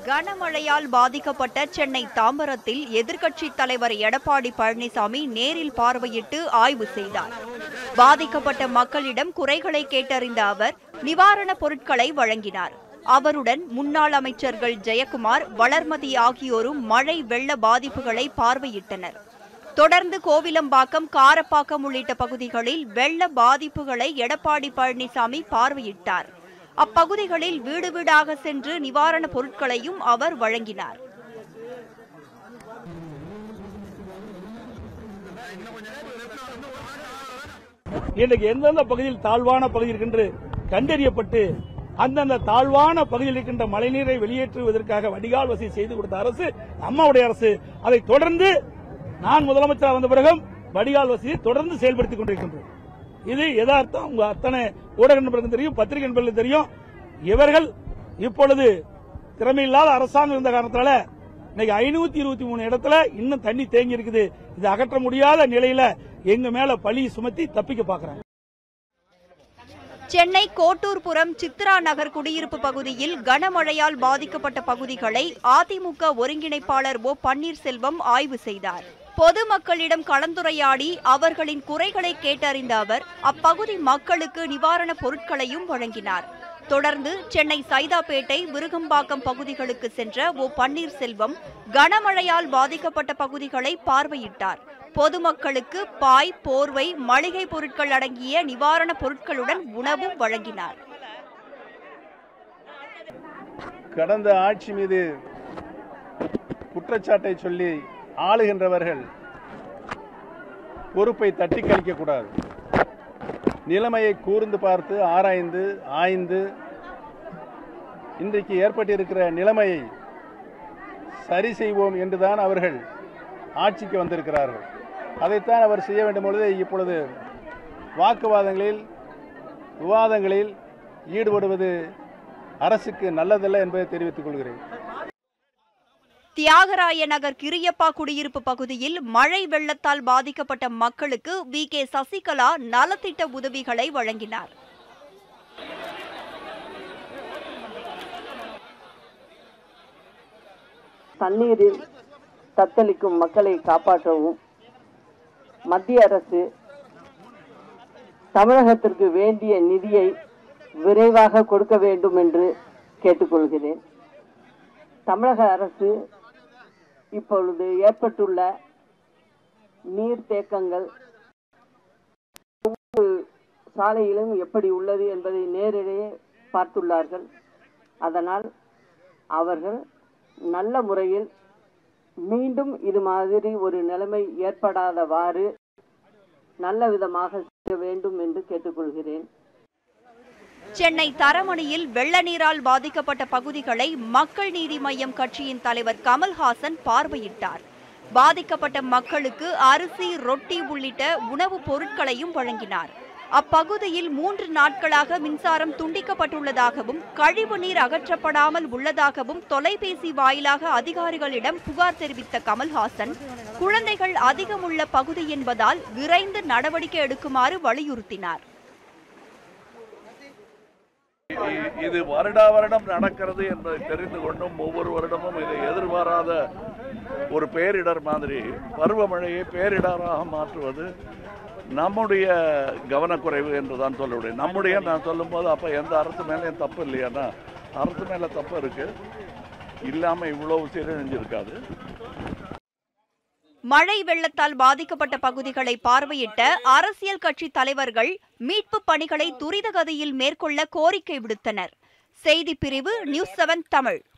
கனமழையால் பாதிக்கப்பட்ட சென்னை தாம்பரத்தில் எதிர்க்கட்சித் தலைவர் எடப்பாடி பழனிசாமி நேரில் பார்வையிட்டு ஆய்வு செய்தார் பாதிக்கப்பட்ட மக்களிடம் குறைகளை கேட்டறிந்த அவர் நிவாரணப் பொருட்களை வழங்கினார் அவருடன் முன்னாள் அமைச்சர்கள் ஜெயக்குமார் வளர்மதி ஆகியோரும் மழை வெள்ள பாதிப்புகளை பார்வையிட்டனர் தொடர்ந்து கோவிலம்பாக்கம் காரப்பாக்கம் உள்ளிட்ட பகுதிகளில் வெள்ள பாதிப்புகளை எடப்பாடி பழனிசாமி பார்வையிட்டார் அப்பகுதிகளில் வீடு வீடாக சென்று நிவாரணப் பொருட்களையும் அவர் வழங்கினார் இன்றைக்கு எந்தெந்த பகுதியில் தாழ்வான பகுதி இருக்கின்ற கண்டறியப்பட்டு அந்தந்த தாழ்வான பகுதியில் இருக்கின்ற மழைநீரை வெளியேற்றுவதற்காக வடிகால் வசதி செய்து கொடுத்த அரசு அம்மாவுடைய அரசு அதை தொடர்ந்து நான் முதலமைச்சர் வந்த பிறகும் வடிகால் வசதியை தொடர்ந்து செயல்படுத்திக் கொண்டிருக்கின்றோம் இது யதார்த்தம் உங்க அத்தனை ஊடக நண்பர்களுக்கும் தெரியும் பத்திரிகை நண்பர்களுக்கும் தெரியும் இவர்கள் இப்பொழுது திறமையில்லாத அரசாங்கம் இருந்த காரணத்தால இன்னைக்கு ஐநூத்தி இருபத்தி மூணு இடத்துல இன்னும் தண்ணி தேங்கி இருக்குது இது அகற்ற முடியாத நிலையில எங்க மேல பழி சுமத்தி தப்பிக்க பாக்குறாங்க சென்னை கோட்டூர்புரம் சித்ரா நகர் குடியிருப்பு பகுதியில் கனமழையால் பாதிக்கப்பட்ட பகுதிகளை அதிமுக ஒருங்கிணைப்பாளர் ஓ பன்னீர்செல்வம் ஆய்வு செய்தார் பொதுமக்களிடம் கலந்துரையாடி அவர்களின் குறைகளை கேட்டறிந்த அவர் அப்பகுதி மக்களுக்கு நிவாரணப் பொருட்களையும் வழங்கினார் தொடர்ந்து சென்னை சைதாப்பேட்டை விருகம்பாக்கம் பகுதிகளுக்கு சென்ற ஓ பன்னீர்செல்வம் கனமழையால் பாதிக்கப்பட்ட பகுதிகளை பார்வையிட்டார் பொதுமக்களுக்கு பாய் போர்வை மளிகை பொருட்கள் அடங்கிய நிவாரணப் பொருட்களுடன் உணவும் வழங்கினார் கடந்த ஆட்சி மீது குற்றச்சாட்டை சொல்லி ஆளுகின்றவர்கள் பொறுப்பை தட்டி கழிக்கக்கூடாது நிலைமையை கூர்ந்து பார்த்து ஆராய்ந்து ஆய்ந்து இன்றைக்கு ஏற்பட்டிருக்கிற நிலைமையை சரி செய்வோம் என்றுதான் அவர்கள் ஆட்சிக்கு வந்திருக்கிறார்கள் அதைத்தான் அவர் செய்ய வேண்டும் பொழுது இப்பொழுது வாக்குவாதங்களில் விவாதங்களில் ஈடுபடுவது அரசுக்கு நல்லதல்ல என்பதை தெரிவித்துக் கொள்கிறேன் தியாகராய நகர் கிரியப்பா குடியிருப்பு பகுதியில் மழை வெள்ளத்தால் பாதிக்கப்பட்ட மக்களுக்கு வி கே சசிகலா நலத்திட்ட உதவிகளை வழங்கினார் தண்ணீரில் தத்தளிக்கும் மக்களை காப்பாற்றவும் மத்திய அரசு தமிழகத்திற்கு வேண்டிய நிதியை விரைவாக கொடுக்க வேண்டும் என்று கேட்டுக்கொள்கிறேன் தமிழக அரசு இப்பொழுது ஏற்பட்டுள்ள நீர்த்தேக்கங்கள் ஒவ்வொரு சாலையிலும் எப்படி உள்ளது என்பதை நேரிலேயே பார்த்துள்ளார்கள் அதனால் அவர்கள் நல்ல முறையில் மீண்டும் இது மாதிரி ஒரு நிலைமை ஏற்படாதவாறு நல்ல விதமாக செய்ய வேண்டும் என்று கேட்டுக்கொள்கிறேன் சென்னை தரமணியில் வெள்ள நீரால் பாதிக்கப்பட்ட பகுதிகளை மக்கள் நீதி மய்யம் கட்சியின் தலைவர் கமல்ஹாசன் பார்வையிட்டார் பாதிக்கப்பட்ட மக்களுக்கு அரிசி ரொட்டி உள்ளிட்ட உணவுப் பொருட்களையும் வழங்கினார் அப்பகுதியில் மூன்று நாட்களாக மின்சாரம் துண்டிக்கப்பட்டுள்ளதாகவும் கழிவு நீர் அகற்றப்படாமல் உள்ளதாகவும் தொலைபேசி வாயிலாக அதிகாரிகளிடம் புகார் தெரிவித்த கமல்ஹாசன் குழந்தைகள் அதிகமுள்ள பகுதி என்பதால் விரைந்து நடவடிக்கை எடுக்குமாறு வலியுறுத்தினார் இ- இது வருடா வருடம் நடக்கிறது என்பதை தெரிந்து கொண்டும் ஒவ்வொரு வருடமும் இதை எதிர்பாராத ஒரு பேரிடர் மாதிரி பருவமழையை பேரிடராக மாற்றுவது நம்முடைய கவனக்குறைவு என்று தான் சொல்ல முடியும் நம்முடைய நான் சொல்லும்போது அப்போ எந்த அரசு மேலேயும் தப்பு இல்லையானா அரசு மேலே தப்பு இருக்கு இல்லாமல் இவ்வளவு சீரழிஞ்சிருக்காது மழை வெள்ளத்தால் பாதிக்கப்பட்ட பகுதிகளை பார்வையிட்ட அரசியல் கட்சி தலைவர்கள் மீட்பு பணிகளை துரித கதியில் மேற்கொள்ள கோரிக்கை விடுத்தனர் செய்திப் பிரிவு நியூஸ் செவன் தமிழ்